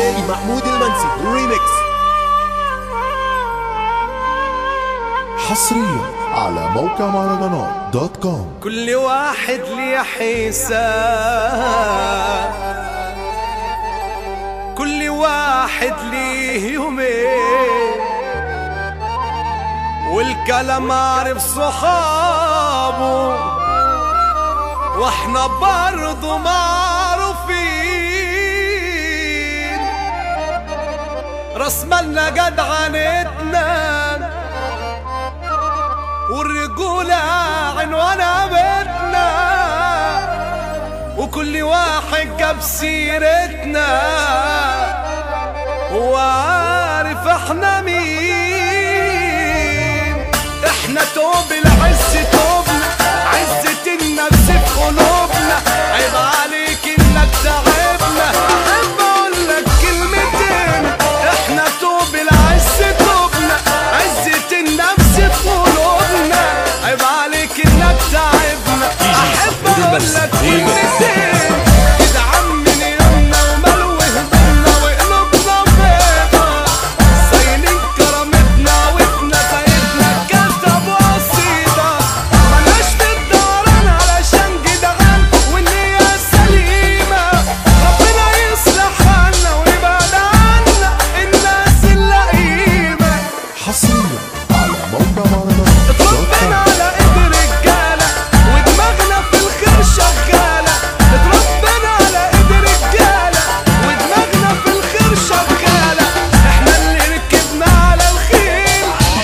جي محمود المنسي ريميكس حصريا على موقع مهرجانات دوت كوم كل واحد ليه حساب كل واحد ليه يومين والكلام عارف صحابه واحنا برضو معروفين راس مالنا جدعنتنا والرجولة عنوانها بيتنا وكل واحد جاب سيرتنا هو عارف احنا مين احنا توب العز توبنا عزة النفس في قلوبنا عيب عليك انك تعبنا احب اقول لك كلمتين احنا توب العز توبنا عزة النفس في قلوبنا عيب عليك انك تعبنا احب اقول لك كلمتين كده عمي يومنا وملو هدومنا وقلوبنا بيضا صايلين كرامتنا وابنا سيدنا كتب وصيدة ملاش في الداران علشان جدعان والنية سليمة ربنا يصلح حالنا ويبعد عنا الناس اللئيمة حصريا على موقع مهرجانات دوت اتربينا كوم على ايد رجالة ودماغنا في الخير شغالة اتربينا على ايد رجالة ودماغنا في الخير شغالة احنا اللي ركبنا على الخيل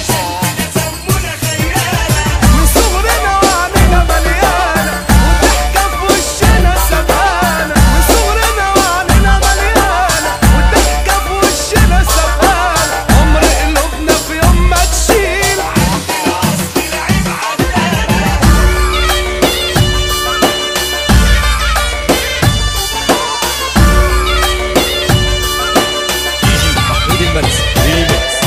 من صغرنا وعنينا مليانة والضحكة في وشنا سبقانة من صغرنا وعنينا مليانة والضحكة في وشنا سبقانة عمر قلوبنا في يوم ما تشيل محمود المنسي ريميكس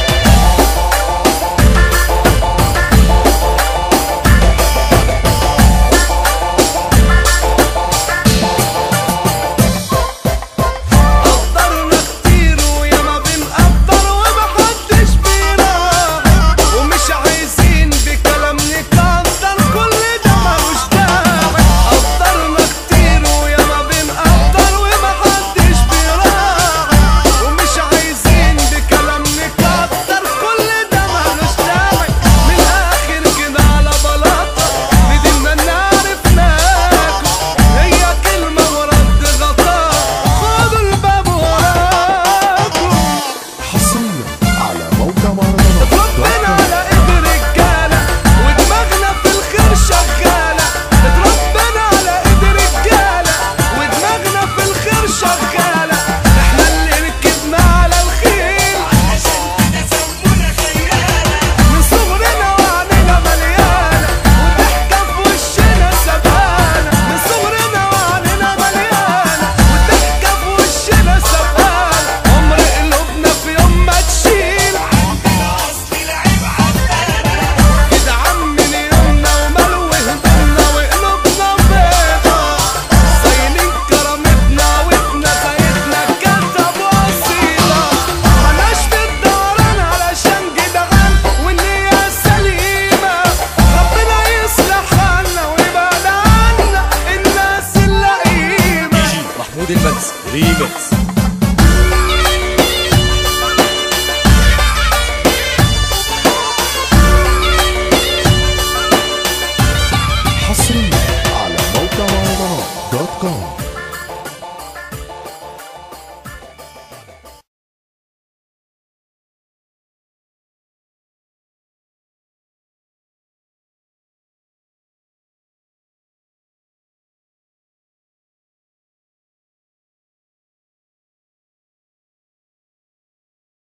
قدرنا كتير ويا ما بنقدر ومحدش بيراعي ومش عايزين بكلام نقدر كل ده ملوش داعي قدرنا كتير ويا ما بنقدر ومحدش بيراعي ومش عايزين بكلام نقدر كل ده ملوش داعي من الاخر كده على بلاطه ندمنا ان عرفناكم هي كلمه ورد غطاء خدوا الباب وراكم حصريا على موقع مهرجانات دوت اتربينا كوم على ايد رجاله ودماغنا في الخير شغاله اتربينا على ايد رجاله ودماغنا في الخير شغاله احنا اللي ركبنا على الخيل من صغرنا وعنينا مليانه والضحكه في وشنا سبقانه من صغرنا وعنينا مليانه والضحكه في وشنا سبقانه عمر قلوبنا في يوم ما تشيل كده عمي يومنا وملو هدومنا وقلوبنا بيضا صايلين كرامتنا وابنا سيدنا كتب وصيلة ملاش في الداران علشان جدعان والنية سليمة ربنا يصلح حالنا ويبعد عنا الناس اللئيمة محمود المنسي ريميكس